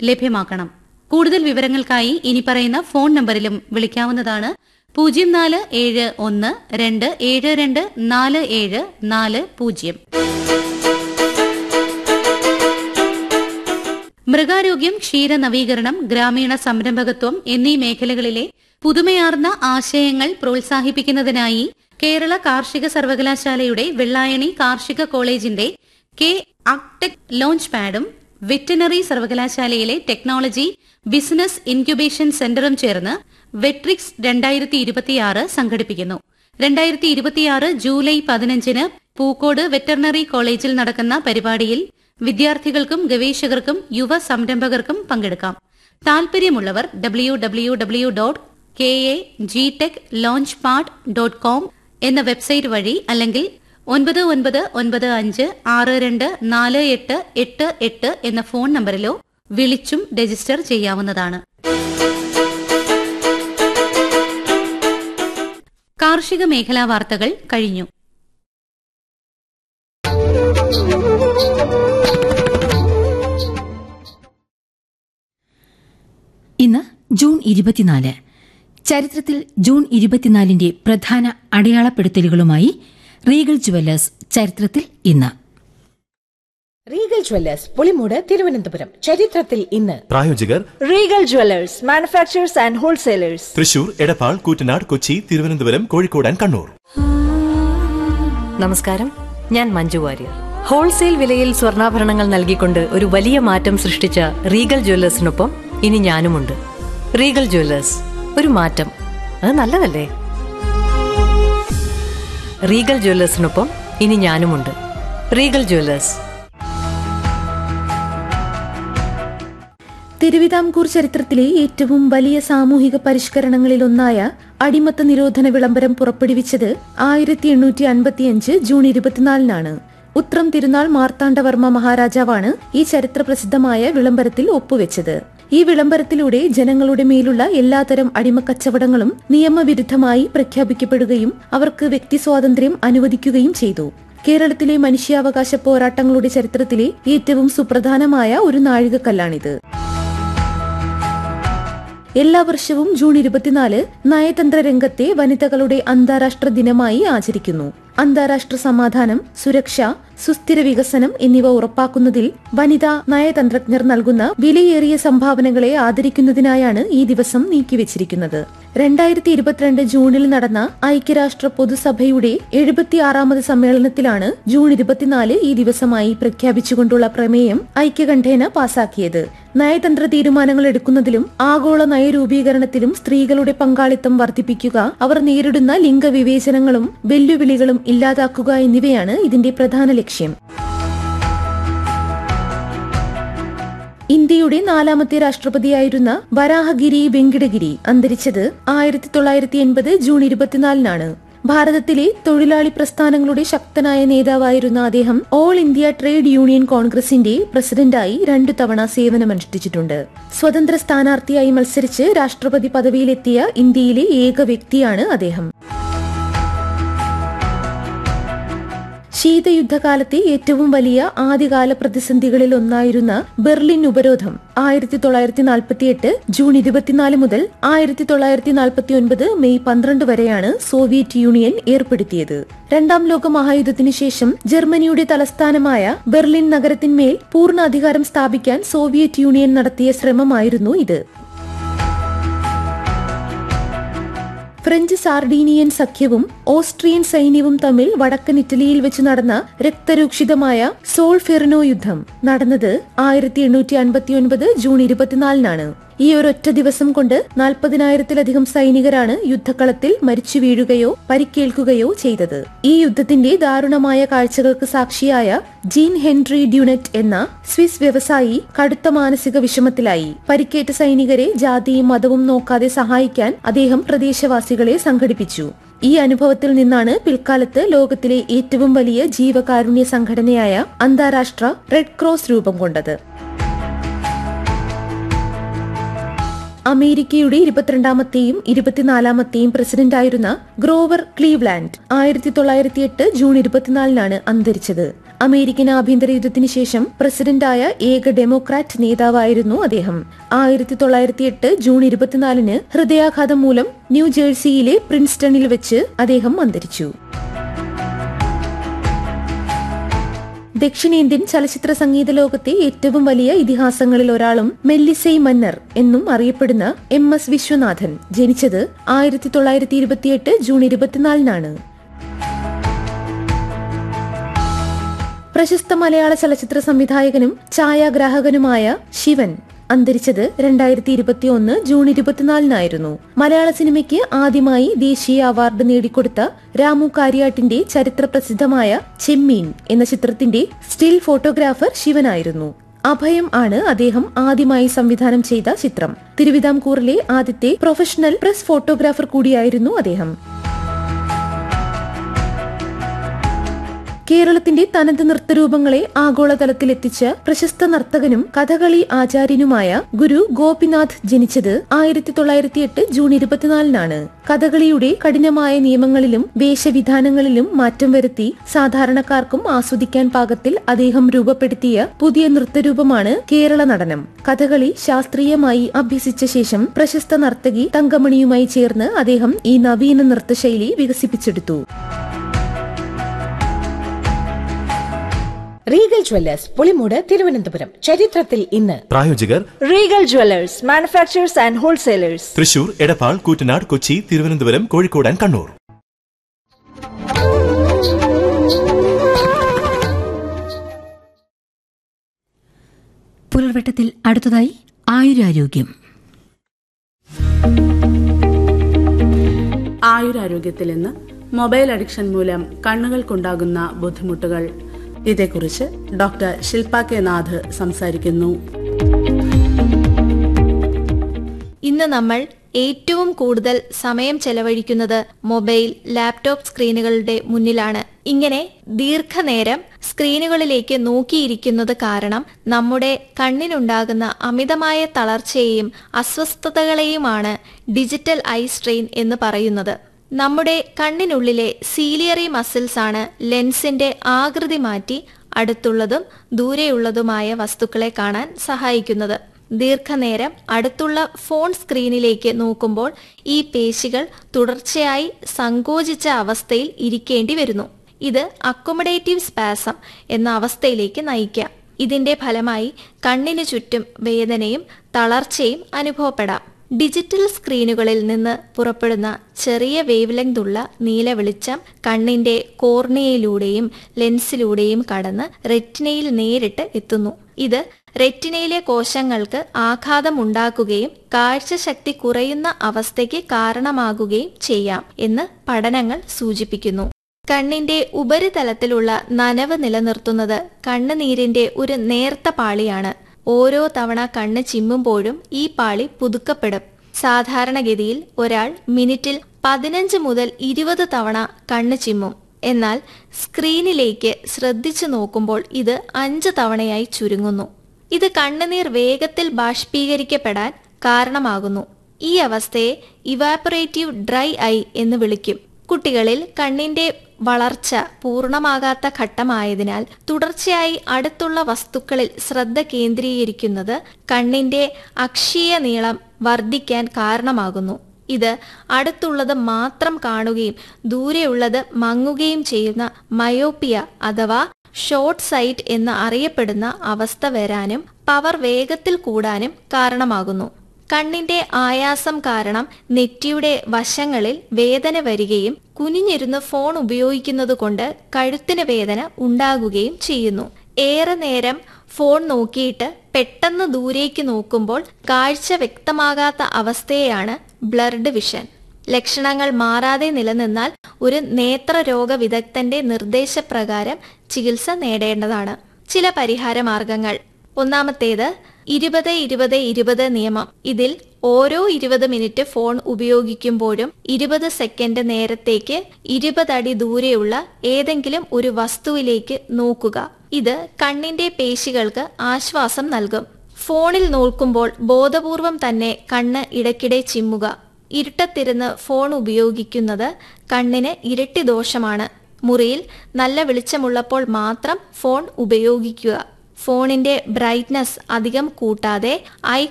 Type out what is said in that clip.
ലഭ്യമാക്കണം കൂടുതൽ വിവരങ്ങൾക്കായി ഇനി പറയുന്ന ഫോൺ നമ്പറിലും വിളിക്കാവുന്നതാണ് പൂജ്യം നാല് ഏഴ് ഒന്ന് രണ്ട് ഏഴ് രണ്ട് നാല് ഏഴ് നാല് പൂജ്യം മൃഗാരോഗ്യം ക്ഷീര നവീകരണം ഗ്രാമീണ സംരംഭകത്വം എന്നീ മേഖലകളിലെ പുതുമയാർന്ന ആശയങ്ങൾ പ്രോത്സാഹിപ്പിക്കുന്നതിനായി കേരള കാർഷിക സർവകലാശാലയുടെ വെള്ളായണി കാർഷിക കോളേജിന്റെ കെ അക്ടെക് ലോഞ്ച് പാഡും വെറ്റിനറി സർവകലാശാലയിലെ ടെക്നോളജി ബിസിനസ് ഇൻക്യുബേഷൻ സെന്ററും ചേർന്ന് വെട്രിക്സ് രണ്ടായിരത്തി ഇരുപത്തിയാറ് സംഘടിപ്പിക്കുന്നു രണ്ടായിരത്തി ഇരുപത്തിയാറ് ജൂലൈ പതിനഞ്ചിന് പൂക്കോട് വെറ്ററിനറി കോളേജിൽ നടക്കുന്ന പരിപാടിയിൽ വിദ്യാർത്ഥികൾക്കും ഗവേഷകർക്കും യുവ സംരംഭകർക്കും പങ്കെടുക്കാം താൽപര്യമുള്ളവർ W W W dot K A G tech launch pad dot com എന്ന വെബ്സൈറ്റ് വഴി അല്ലെങ്കിൽ ഒൻപത് ഒൻപത് ഒൻപത് അഞ്ച് ആറ് രണ്ട് നാല് എട്ട് എട്ട് എട്ട് എന്ന ഫോൺ നമ്പറിലോ വിളിച്ചും രജിസ്റ്റർ ചെയ്യാവുന്നതാണ് കാർഷിക മേഖലാ വാർത്തകൾ കഴിഞ്ഞു ഇന്ന് ജൂൺ ഇരുപത്തിനാല് ചരിത്രത്തിൽ ജൂൺ ഇരുപത്തിനാലിന്റെ പ്രധാന അടയാളപ്പെടുത്തലുകളുമായി റീഗൽ ജുവല്ലേഴ്സ് ചരിത്രത്തിൽ ഇന്ന് റീഗൽ ജ്വല്ലേഴ്സ് പുളിമൂട് തിരുവനന്തപുരം ചരിത്രത്തിൽ ഇന്ന് പ്രായോജകർ Regal jewellers manufacturers and wholesalers Thrissur Edappal Koottanad Kochi Thiruvananthapuram Kozhikode and Kannur നമസ്കാരം ഞാൻ മഞ്ജു വാര്യർ ഹോൾസെയിൽ വിലയിൽ സ്വർണ്ണാഭരണങ്ങൾ നൽകിക്കൊണ്ട് ഒരു വലിയ മാറ്റം സൃഷ്ടിച്ച റീഗൽ ജ്വല്ലേഴ്സിനൊപ്പം ഇനി ഞാനുമുണ്ട് റീഗൽ ജ്വല്ലേഴ്സ് ഒരു മാറ്റം അത് നല്ലതല്ലേ റീഗൽ ജ്വല്ലേഴ്സിനൊപ്പം ഇനി ഞാനുമുണ്ട് റീഗൽ ജ്വല്ലേഴ്സ് തിരുവിതാംകൂർ ചരിത്രത്തിലെ ഏറ്റവും വലിയ സാമൂഹിക പരിഷ്കരണങ്ങളിലൊന്നായ അടിമത്ത നിരോധന വിളംബരം പുറപ്പെടുവിച്ചത് ആയിരത്തി എണ്ണൂറ്റി അൻപത്തിയഞ്ച് ജൂൺ ഇരുപത്തിനാലിനാണ് ഉത്രം തിരുനാൾ മാർത്താണ്ഡവർമ്മ മഹാരാജാവാണ് ഈ ചരിത്ര പ്രസിദ്ധമായ വിളംബരത്തിൽ ഒപ്പുവെച്ചത് ഈ വിളംബരത്തിലൂടെ ജനങ്ങളുടെ മേലുള്ള എല്ലാതരം അടിമക്കച്ചവടങ്ങളും നിയമവിരുദ്ധമായി പ്രഖ്യാപിക്കപ്പെടുകയും അവർക്ക് വ്യക്തി സ്വാതന്ത്ര്യം അനുവദിക്കുകയും ചെയ്തു കേരളത്തിലെ മനുഷ്യാവകാശ പോരാട്ടങ്ങളുടെ ചരിത്രത്തിലെ ഏറ്റവും സുപ്രധാനമായ ഒരു നാഴികക്കല്ലാണിത് എല്ലാ വർഷവും ജൂൺ ഇരുപത്തിനാല് നയതന്ത്ര രംഗത്തെ വനിതകളുടെ അന്താരാഷ്ട്ര ദിനമായി ആചരിക്കുന്നു അന്താരാഷ്ട്ര സമാധാനം സുരക്ഷ സുസ്ഥിര വികസനം എന്നിവ ഉറപ്പാക്കുന്നതിൽ വനിതാ നയതന്ത്രജ്ഞർ നൽകുന്ന വിലയേറിയ സംഭാവനകളെ ആദരിക്കുന്നതിനായാണ് ഈ ദിവസം നീക്കിവച്ചിരിക്കുന്നത് രണ്ടായിരത്തി ഇരുപത്തിരണ്ട് ജൂണിൽ നടന്ന ഐക്യരാഷ്ട്ര പൊതുസഭയുടെ എഴുപത്തിയാറാമത് സമ്മേളനത്തിലാണ് ജൂൺ ഇരുപത്തിനാല് ഈ ദിവസമായി പ്രഖ്യാപിച്ചുകൊണ്ടുള്ള പ്രമേയം ഐക്യകണ്ഠേന പാസാക്കിയത് നയതന്ത്ര തീരുമാനങ്ങൾ എടുക്കുന്നതിലും ആഗോള നയരൂപീകരണത്തിലും സ്ത്രീകളുടെ പങ്കാളിത്തം വർദ്ധിപ്പിക്കുക അവർ നേരിടുന്ന ലിംഗവിവേചനങ്ങളും വെല്ലുവിളികളും ഇല്ലാതാക്കുക എന്നിവയാണ് ഇതിന്റെ പ്രധാന ലക്ഷ്യം ഇന്ത്യയുടെ നാലാമത്തെ രാഷ്ട്രപതിയായിരുന്ന വരാഹഗിരി വെങ്കിടഗിരി അന്തരിച്ചത് ആയിരത്തി തൊള്ളായിരത്തി എൺപത് ജൂൺ ഇരുപത്തിനാലിനാണ് ഭാരതത്തിലെ തൊഴിലാളി പ്രസ്ഥാനങ്ങളുടെ ശക്തനായ നേതാവായിരുന്ന അദ്ദേഹം ഓൾ ഇന്ത്യ ട്രേഡ് യൂണിയൻ കോൺഗ്രസിന്റെ പ്രസിഡന്റായി രണ്ടു തവണ സേവനമനുഷ്ഠിച്ചിട്ടുണ്ട് സ്വതന്ത്ര സ്ഥാനാർത്ഥിയായി മത്സരിച്ച് രാഷ്ട്രപതി പദവിയിലെത്തിയ ഇന്ത്യയിലെ ഏക വ്യക്തിയാണ് അദ്ദേഹം ശീതയുദ്ധകാലത്തെ ഏറ്റവും വലിയ ആദ്യകാല പ്രതിസന്ധികളിൽ ഒന്നായിരുന്ന ബെർലിൻ ഉപരോധം ആയിരത്തി തൊള്ളായിരത്തി നാൽപ്പത്തിയെട്ട് ജൂൺ ഇരുപത്തിനാല് മുതൽ ആയിരത്തി തൊള്ളായിരത്തി നാൽപ്പത്തി ഒൻപത് മെയ് പന്ത്രണ്ട് വരെയാണ് സോവിയറ്റ് യൂണിയൻ ഏർപ്പെടുത്തിയത് രണ്ടാം ലോക മഹായുദ്ധത്തിനു ശേഷം ജർമ്മനിയുടെ തലസ്ഥാനമായ ബെർലിൻ നഗരത്തിന്മേൽ പൂർണ്ണ അധികാരം സ്ഥാപിക്കാൻ സോവിയറ്റ് യൂണിയൻ നടത്തിയ ശ്രമമായിരുന്നു ഇത് ഫ്രഞ്ച് സാർഡീനിയൻ സഖ്യവും ഓസ്ട്രിയൻ സൈന്യവും തമ്മിൽ വടക്കൻ ഇറ്റലിയിൽ വെച്ച് നടന്ന രക്തരൂക്ഷിതമായ സോൾ ഫെറിനോ യുദ്ധം നടന്നത് ആയിരത്തി എണ്ണൂറ്റി അൻപത്തിയൊൻപത് ജൂൺ ഇരുപത്തിനാലിനാണ് ഈ ഒരൊറ്റ ദിവസം കൊണ്ട് നാൽപ്പതിനായിരത്തിലധികം സൈനികരാണ് യുദ്ധക്കളത്തിൽ മരിച്ചു വീഴുകയോ പരിക്കേൽക്കുകയോ ചെയ്തത് ഈ യുദ്ധത്തിന്റെ ദാരുണമായ കാഴ്ചകൾക്ക് സാക്ഷിയായ ജീൻ ഹെൻറി ഡ്യൂനെറ്റ് എന്ന സ്വിസ് വ്യവസായി കടുത്ത മാനസിക വിഷമത്തിലായി പരിക്കേറ്റ സൈനികരെ ജാതിയും മതവും നോക്കാതെ സഹായിക്കാൻ അദ്ദേഹം പ്രദേശവാസികളെ സംഘടിപ്പിച്ചു ഈ അനുഭവത്തിൽ നിന്നാണ് പിൽക്കാലത്ത് ലോകത്തിലെ ഏറ്റവും വലിയ ജീവകാരുണ്യ സംഘടനയായ അന്താരാഷ്ട്ര റെഡ് ക്രോസ് രൂപം കൊണ്ടത് അമേരിക്കയുടെ ഇരുപത്തിരണ്ടാമത്തെയും ഇരുപത്തിനാലാമത്തെയും പ്രസിഡന്റായിരുന്ന ഗ്രോവർ ക്ലീവ്ലാൻഡ് ആയിരത്തി തൊള്ളായിരത്തി എട്ട് ജൂൺ ഇരുപത്തിനാലിനാണ് അന്തരിച്ചത് അമേരിക്കൻ ആഭ്യന്തര യുദ്ധത്തിന് ശേഷം പ്രസിഡന്റായ ഏക ഡെമോക്രാറ്റ് നേതാവായിരുന്നു അദ്ദേഹം ആയിരത്തി തൊള്ളായിരത്തി എട്ട് ജൂൺ ഇരുപത്തിനാലിന് ഹൃദയാഘാതം മൂലം ന്യൂജേഴ്സിയിലെ പ്രിൻസ്റ്റണിൽ വെച്ച് അദ്ദേഹം അന്തരിച്ചു ദക്ഷിണേന്ത്യൻ ചലച്ചിത്ര സംഗീത ലോകത്തെ ഏറ്റവും വലിയ ഇതിഹാസങ്ങളിൽ ഒരാളും മെല്ലിസൈ മന്നർ എന്നും അറിയപ്പെടുന്ന എം എസ് വിശ്വനാഥൻ ജനിച്ചത് ആയിരത്തി തൊള്ളായിരത്തി ഇരുപത്തിയെട്ട് ജൂൺ ഇരുപത്തിനാലിനാണ് പ്രശസ്ത മലയാള ചലച്ചിത്ര സംവിധായകനും ഛായാഗ്രാഹകനുമായ ശിവൻ അന്തരിച്ചത് രണ്ടായിരത്തി ഇരുപത്തി ഒന്ന് ജൂൺ ഇരുപത്തിനാലിനായിരുന്നു മലയാള സിനിമയ്ക്ക് ആദ്യമായി ദേശീയ അവാർഡ് നേടിക്കൊടുത്ത രാമു കാര്യാട്ടിന്റെ ചരിത്ര പ്രസിദ്ധമായ ചെമ്മീൻ എന്ന ചിത്രത്തിന്റെ സ്റ്റിൽ ഫോട്ടോഗ്രാഫർ ശിവനായിരുന്നു അഭയം ആണ് അദ്ദേഹം ആദ്യമായി സംവിധാനം ചെയ്ത ചിത്രം തിരുവിതാംകൂറിലെ ആദ്യത്തെ പ്രൊഫഷണൽ പ്രസ് ഫോട്ടോഗ്രാഫർ കൂടിയായിരുന്നു അദ്ദേഹം കേരളത്തിന്റെ തനത് നൃത്തരൂപങ്ങളെ ആഗോളതലത്തിൽ എത്തിച്ച പ്രശസ്ത നർത്തകനും കഥകളി ആചാര്യനുമായ ഗുരു ഗോപിനാഥ് ജനിച്ചത് ആയിരത്തി തൊള്ളായിരത്തി എട്ട് ജൂൺ ഇരുപത്തിനാലിനാണ് കഥകളിയുടെ കഠിനമായ നിയമങ്ങളിലും വേഷവിധാനങ്ങളിലും മാറ്റം വരുത്തി സാധാരണക്കാർക്കും ആസ്വദിക്കാൻ പാകത്തിൽ അദ്ദേഹം രൂപപ്പെടുത്തിയ പുതിയ നൃത്തരൂപമാണ് കേരള നടനം കഥകളി ശാസ്ത്രീയമായി അഭ്യസിച്ച ശേഷം പ്രശസ്ത നർത്തകി തങ്കമണിയുമായി ചേർന്ന് അദ്ദേഹം ഈ നവീന നൃത്തശൈലി വികസിപ്പിച്ചെടുത്തു റീഗൽ ജ്വല്ലേഴ്സ് പുളിമൂട് തിരുവനന്തപുരം ചരിത്രത്തിൽ ഇന്ന് പ്രായോജകർ Regal Jewelers, manufacturers and wholesalers. Thrissur Edappal Koottanad Kochi Thiruvananthapuram Kozhikode and Kannur പുലർവെട്ടത്തിൽ അടുത്തതായി ആയുരാരോഗ്യം ആയുരാരോഗ്യത്തിൽ ഇന്ന് മൊബൈൽ അഡിക്ഷൻ മൂലം കണ്ണുകൾക്കുണ്ടാകുന്ന ബുദ്ധിമുട്ടുകൾ ഇതേക്കുറിച്ച് ഡോക്ടർ ശില്പ കെ നാഥ് സംസാരിക്കുന്നു ഇന്ന് നമ്മൾ ഏറ്റവും കൂടുതൽ സമയം ചെലവഴിക്കുന്നത് മൊബൈൽ ലാപ്ടോപ്പ് സ്ക്രീനുകളുടെ മുന്നിലാണ് ഇങ്ങനെ ദീർഘനേരം സ്ക്രീനുകളിലേക്ക് നോക്കിയിരിക്കുന്നത് കാരണം നമ്മുടെ കണ്ണിനുണ്ടാകുന്ന അമിതമായ തളർച്ചയെയും അസ്വസ്ഥതകളെയുമാണ് ഡിജിറ്റൽ ഐ സ്ട്രെയിൻ എന്ന് പറയുന്നത് നമ്മുടെ കണ്ണിനുള്ളിലെ സീലിയറി മസിൽസ് ആണ് ലെൻസിന്റെ ആകൃതി മാറ്റി അടുത്തുള്ളതും ദൂരെയുള്ളതുമായ വസ്തുക്കളെ കാണാൻ സഹായിക്കുന്നത് ദീർഘനേരം അടുത്തുള്ള ഫോൺ സ്ക്രീനിലേക്ക് നോക്കുമ്പോൾ ഈ പേശികൾ തുടർച്ചയായി സങ്കോചിച്ച അവസ്ഥയിൽ ഇരിക്കേണ്ടി വരുന്നു ഇത് അക്കൊമഡേറ്റീവ് സ്പാസം എന്ന അവസ്ഥയിലേക്ക് നയിക്കാം ഇതിന്റെ ഫലമായി കണ്ണിന് ചുറ്റും വേദനയും തളർച്ചയും അനുഭവപ്പെടാം ഡിജിറ്റൽ സ്ക്രീനുകളിൽ നിന്ന് പുറപ്പെടുന്ന ചെറിയ വേവ് ലെങ്ത് ഉള്ള നീല വെളിച്ചം കണ്ണിന്റെ കോർണിയയിലൂടെയും ലെൻസിലൂടെയും കടന്ന് റെറ്റിനയിൽ നേരിട്ട് എത്തുന്നു ഇത് റെറ്റിനയിലെ കോശങ്ങൾക്ക് ആഘാതം ഉണ്ടാക്കുകയും കാഴ്ചശക്തി കുറയുന്ന അവസ്ഥയ്ക്ക് കാരണമാകുകയും ചെയ്യാം എന്ന് പഠനങ്ങൾ സൂചിപ്പിക്കുന്നു കണ്ണിന്റെ ഉപരിതലത്തിലുള്ള നനവ് നിലനിർത്തുന്നത് കണ്ണുനീരിന്റെ ഒരു നേർത്ത പാളിയാണ് ഓരോ തവണ കണ്ണ് ചിമ്മുമ്പോഴും ഈ പാളി പുതുക്കപ്പെടും സാധാരണഗതിയിൽ ഒരാൾ മിനിറ്റിൽ പതിനഞ്ച് മുതൽ ഇരുപത് തവണ കണ്ണ് ചിമ്മും എന്നാൽ സ്ക്രീനിലേക്ക് ശ്രദ്ധിച്ചു നോക്കുമ്പോൾ ഇത് അഞ്ച് തവണയായി ചുരുങ്ങുന്നു ഇത് കണ്ണുനീർ വേഗത്തിൽ ബാഷ്പീകരിക്കപ്പെടാൻ കാരണമാകുന്നു ഈ അവസ്ഥയെ ഇവാപ്പറേറ്റീവ് ഡ്രൈ ഐ എന്ന് വിളിക്കും കുട്ടികളിൽ കണ്ണിന്റെ വളർച്ച പൂർണ്ണമാകാത്ത ഘട്ടമായതിനാൽ തുടർച്ചയായി അടുത്തുള്ള വസ്തുക്കളിൽ ശ്രദ്ധ കേന്ദ്രീകരിക്കുന്നത് കണ്ണിന്റെ അക്ഷീയ നീളം വർദ്ധിക്കാൻ കാരണമാകുന്നു ഇത് അടുത്തുള്ളത് മാത്രം കാണുകയും ദൂരെയുള്ളത് മങ്ങുകയും ചെയ്യുന്ന മയോപ്പിയ അഥവാ ഷോർട്ട് സൈറ്റ് എന്ന് അറിയപ്പെടുന്ന അവസ്ഥ വരാനും പവർ വേഗത്തിൽ കൂടാനും കാരണമാകുന്നു കണ്ണിന്റെ ആയാസം കാരണം നെറ്റിയുടെ വശങ്ങളിൽ വേദന വരികയും കുനിഞ്ഞിരുന്ന് ഫോൺ ഉപയോഗിക്കുന്നത് കൊണ്ട് കഴുത്തിന് വേദന ഉണ്ടാകുകയും ചെയ്യുന്നു ഏറെ നേരം ഫോൺ നോക്കിയിട്ട് പെട്ടെന്ന് ദൂരേക്ക് നോക്കുമ്പോൾ കാഴ്ച വ്യക്തമാകാത്ത അവസ്ഥയെയാണ് ബ്ലർഡ് വിഷൻ ലക്ഷണങ്ങൾ മാറാതെ നിലനിന്നാൽ ഒരു നേത്രരോഗ വിദഗ്ധന്റെ നിർദ്ദേശപ്രകാരം ചികിത്സ നേടേണ്ടതാണ് ചില പരിഹാര മാർഗങ്ങൾ ഒന്നാമത്തേത് ഇരുപത് ഇരുപത് ഇരുപത് നിയമം ഇതിൽ ഓരോ ഇരുപത് മിനിറ്റ് ഫോൺ ഉപയോഗിക്കുമ്പോഴും ഇരുപത് സെക്കൻഡ് നേരത്തേക്ക് ഇരുപത് അടി ദൂരെയുള്ള ഏതെങ്കിലും ഒരു വസ്തുവിലേക്ക് നോക്കുക ഇത് കണ്ണിന്റെ പേശികൾക്ക് ആശ്വാസം നൽകും ഫോണിൽ നോക്കുമ്പോൾ ബോധപൂർവം തന്നെ കണ്ണ് ഇടയ്ക്കിടെ ചിമ്മുക ഇരുട്ടത്തിരുന്ന് ഫോൺ ഉപയോഗിക്കുന്നത് കണ്ണിന് ഇരട്ടി ദോഷമാണ് മുറിയിൽ നല്ല വെളിച്ചമുള്ളപ്പോൾ മാത്രം ഫോൺ ഉപയോഗിക്കുക ഫോണിന്റെ ബ്രൈറ്റ്നസ് അധികം കൂട്ടാതെ ഐ